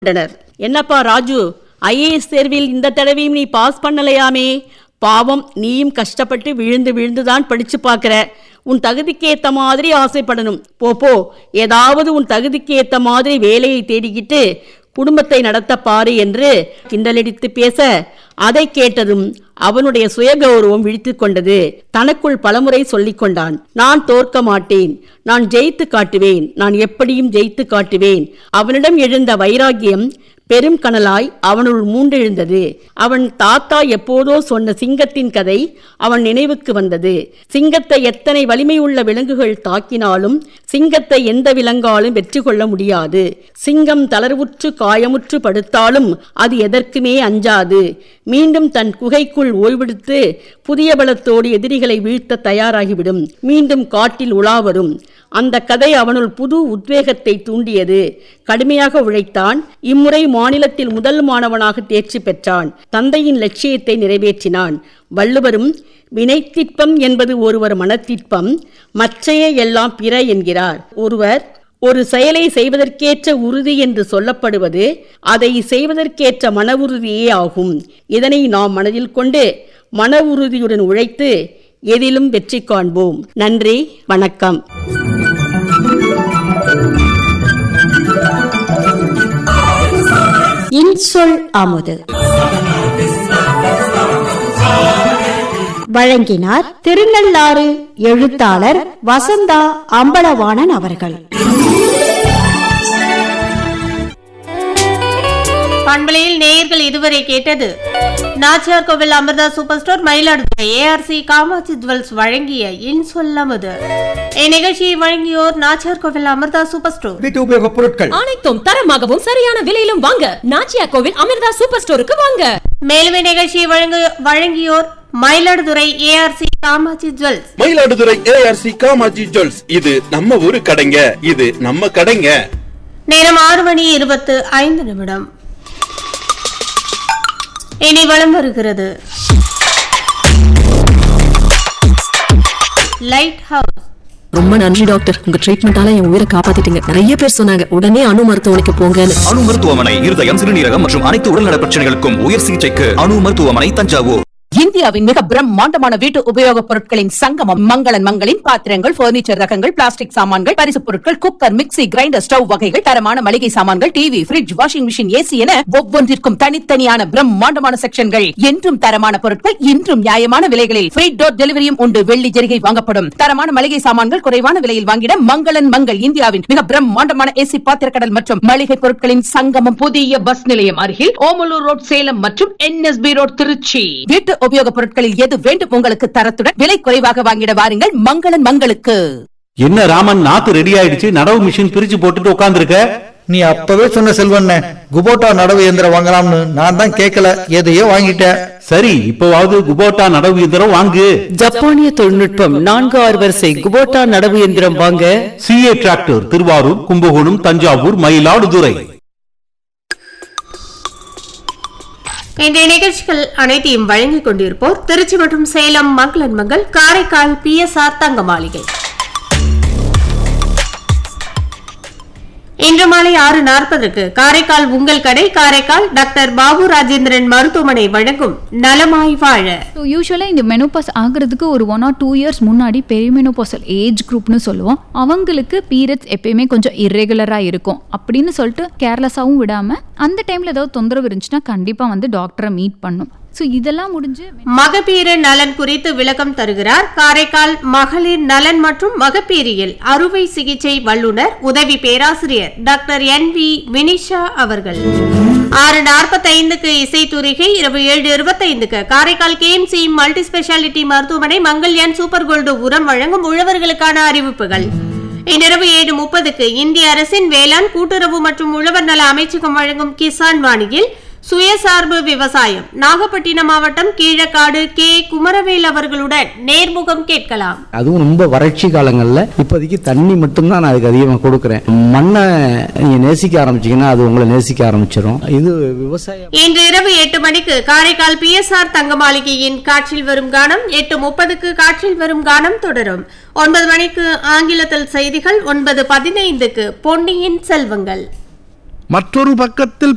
கொண்டனர் என்னப்பா ராஜு ஐஏஎஸ் தேர்வில் இந்த தடவையும் நீ பாஸ் பண்ணலையாமே பாவம் நீயும் கஷ்டப்பட்டு விழுந்து விழுந்துதான் படிச்சு பார்க்கற உன் தகுதிக்கு ஏத்த மாதிரி ஆசைப்படணும் போ போ ஏதாவது உன் தகுதிக்கு ஏத்த மாதிரி வேலையை தேடிக்கிட்டு குடும்பத்தை நடத்த பாரு என்று கிண்டலடித்து பேச அதை கேட்டதும் அவனுடைய சுயகௌரவம் விழித்து கொண்டது தனக்குள் பலமுறை சொல்லிக் கொண்டான் நான் தோற்க மாட்டேன் நான் ஜெயித்து காட்டுவேன் நான் எப்படியும் ஜெயித்து காட்டுவேன் அவனிடம் எழுந்த வைராகியம் பெரும் கனலாய் அவனுள் மூண்டெழுந்தது அவன் தாத்தா எப்போதோ சொன்ன சிங்கத்தின் கதை அவன் நினைவுக்கு வந்தது சிங்கத்தை எத்தனை வலிமையுள்ள விலங்குகள் தாக்கினாலும் சிங்கத்தை எந்த விலங்காலும் வெற்றி கொள்ள முடியாது சிங்கம் தளர்வுற்று காயமுற்று படுத்தாலும் அது எதற்குமே அஞ்சாது மீண்டும் தன் குகைக்குள் ஓய்வெடுத்து புதிய பலத்தோடு எதிரிகளை வீழ்த்த தயாராகிவிடும் மீண்டும் காட்டில் உலா வரும் அந்த கதை அவனுள் புது உத்வேகத்தை தூண்டியது கடுமையாக உழைத்தான் இம்முறை மாநிலத்தில் முதல் மாணவனாக தேர்ச்சி பெற்றான் தந்தையின் லட்சியத்தை நிறைவேற்றினான் வள்ளுவரும் வினைத்திட்பம் என்பது ஒருவர் மனத்திட்பம் மற்றைய எல்லாம் பிற என்கிறார் ஒருவர் ஒரு செயலை செய்வதற்கேற்ற உறுதி என்று சொல்லப்படுவது அதை செய்வதற்கேற்ற மன உறுதியே ஆகும் இதனை நாம் மனதில் கொண்டு மன உறுதியுடன் உழைத்து எதிலும் வெற்றி காண்போம் நன்றி வணக்கம் இன்சொல் அமுது வழங்கினார் திருநள்ளாறு எழுத்தாளர் வசந்தா அம்பலவாணன் அவர்கள் பண்பலையில் நேயர்கள் இதுவரை கேட்டது Nachiyar Kovil Amirtha super store Mayiladuthurai A R C Kamatchi jewels வழங்கிய இன்சொல்லமுது இந்நிகழ்ச்சியை வழங்கியோர் நாச்சியார் கோவில் அமிர்தா சூப்பர் ஸ்டோர் வீட்டு உபயோகப் பொருட்கள் அனைத்தும் தரமாகவும் சரியான விலையிலும் வாங்க நாச்சியா கோவில் அமிர்தா சூப்பர் ஸ்டோருக்கு வாங்க மேலும் இந்நிகழ்ச்சியை வழங்கு வழங்கியோர் Mayiladuthurai A R C Kamatchi jewels Mayiladuthurai A R C Kamatchi jewels இது நம்ம ஊரு கடைங்க இது நம்ம கடைங்க நேரம் ஆறு மணி இருபத்து ஐந்து நிமிடம் இனி வலம் வருகிறது லைட் ஹவுஸ் ரொம்ப நன்றி டாக்டர் உங்க ட்ரீட்மெண்டால என் உயிரை காப்பாத்திட்டீங்க நிறைய பேர் சொன்னாங்க உடனே அணு மருத்துவமனைக்கு போங்கன்னு அணு மருத்துவமனை இருதயம் சிறுநீரகம் மற்றும் அனைத்து உடல்நல பிரச்சனைகளுக்கும் உயர் சிகிச்சைக்கு அணு மருத்துவமனை தஞ்சாவூர் இந்தியாவின் மிக பிரம்மாண்டமான வீட்டு உபயோகப் பொருட்களின் சங்கமம் மங்களன் மங்களின் பாத்திரங்கள் பர்னிச்சர் ரகங்கள் பிளாஸ்டிக் சாமான்கள் பரிசுப் பொருட்கள் குக்கர் மிக்ஸி கிரைண்டர் ஸ்டவ் வகைகள் தரமான மளிகை சாமான்கள் TV fridge washing machine AC என ஒவ்வொன்றிற்கும் தனித்தனியான பிரம்மாண்டமான செக்ஷன்கள் என்றும் தரமான பொருட்கள் இன்றும் நியாயமான விலைகளில் ஃப்ரீ டோர் டெலிவரியும் உண்டு வெள்ளி ஜெரிகை வாங்கப்படும் தரமான மளிகை சாமான்கள் குறைவான விலையில் வாங்கிட மங்களன் மங்கள் இந்தியாவின் மிக பிரம்மாண்டமான ஏசி பாத்திரக்கடல் மற்றும் மளிகை பொருட்களின் சங்கமம் புதிய பஸ் நிலையம் அருகில் ஓமலூர் ரோட் சேலம் மற்றும் என்எஸ்பி ரோட் திருச்சி வீட்டு உபயோகப் பொருட்களில் எது வேண்டும் உங்களுக்கு தரத்துடன் விலை குறைவாக வாங்கிட வாருங்கள் மங்களன் மங்களுக்கு என்ன ராமன் நாத்து ரெடி ஆயிடுச்சு நடவு மிஷின் பிரிச்சு போட்டுட்டு உட்கார்ந்திருக்க நீ அப்பவே சொன்ன செல்வண்ண குபோட்டா நடவு இயந்திரம் வாங்கலாம்னு நான் தான் கேட்கல எதையோ வாங்கிட்டேன் சரி இப்பவாவது குபோட்டா நடவு இயந்திரம் வாங்கு ஜப்பானிய தொழில்நுட்பம் நான்கு ஆறு வரிசை குபோட்டா நடவு எந்திரம் வாங்க சிஏ டிராக்டர் திருவாரூர் கும்பகோணம் தஞ்சாவூர் மயிலாடுதுறை இன்றைய நிகழ்ச்சிகள் அனைத்தையும் வழங்கிக் கொண்டிருப்போர் திருச்சி மற்றும் சேலம் மங்களன் மங்கள் காரைக்கால் பிஎஸ்ஆர் தங்க மாளிகை இன்று மாலை ஆறு நாற்பதுக்கு காரைக்கால் உங்கள் கடை காரைக்கால் டாக்டர் பாபு ராஜேந்திரன் மருத்துவமனை வழங்கும் நலமாய் வாழ ஸோ யூஸ்வலாக இந்த மெனோபாஸ் ஆகிறதுக்கு ஒரு ஒன் ஆர் டூ இயர்ஸ் முன்னாடி பெரிமெனோபாசல் ஏஜ் குரூப்னு சொல்லுவோம் அவங்களுக்கு பீரியட்ஸ் எப்பயுமே கொஞ்சம் இர்ரெகுலராக இருக்கும் அப்படின்னு சொல்லிட்டு கேர்லெஸ்ஸாகவும் விடாமல் அந்த டைமில் ஏதாவது தொந்தரவு இருந்துச்சுன்னா கண்டிப்பாக வந்து டாக்டரை மீட் பண்ணும் ஸோ இதெல்லாம் முடிஞ்சு மகப்பேறு நலன் குறித்து விளக்கம் தருகிறார் காரைக்கால் மகளிர் நலன் மற்றும் மகப்பேறியல் அறுவை சிகிச்சை வல்லுநர் உதவி பேராசிரியர் டாக்டர் என் வி வினிஷா அவர்கள் ஆறு நாற்பத்தைந்துக்கு இசைத்துறைகை இரவு ஏழு இருபத்தைந்துக்கு காரைக்கால் கேஎம்சி மல்டி ஸ்பெஷாலிட்டி மருத்துவமனை மங்கல்யான் சூப்பர் கோல்டு உரம் வழங்கும் உழவர்களுக்கான அறிவிப்புகள் இன்றிரவு ஏழு முப்பதுக்கு இந்திய அரசின் வேளாண் கூட்டுறவு மற்றும் உழவர் நல அமைச்சகம் வழங்கும் கிசான் வாணியில் சுயசார்பு விவசாயம் நாகப்பட்டினம் மாவட்டம் கீழக்காடு கே குமரவேல் அவர்களுடன் நேர்முகம் கேட்கலாம் அதுவும் ரொம்ப வறட்சி காலங்களில் இப்போதைக்கு தண்ணி மட்டும்தான் நான் அதுக்கு அதிகமாக கொடுக்குறேன் மண்ணை நீங்கள் நேசிக்க ஆரம்பிச்சீங்கன்னா அது உங்களை நேசிக்க ஆரம்பிச்சிடும் இது விவசாயம் இன்று இரவு எட்டு மணிக்கு காரைக்கால் பிஎஸ்ஆர் தங்க மாளிகையின் காற்றில் வரும் கானம் எட்டு முப்பதுக்கு காற்றில் வரும் கானம் தொடரும் ஒன்பது மணிக்கு ஆங்கிலத்தில் செய்திகள் ஒன்பது பதினைந்துக்கு பொன்னியின் செல்வங்கள் மற்றொரு பக்கத்தில்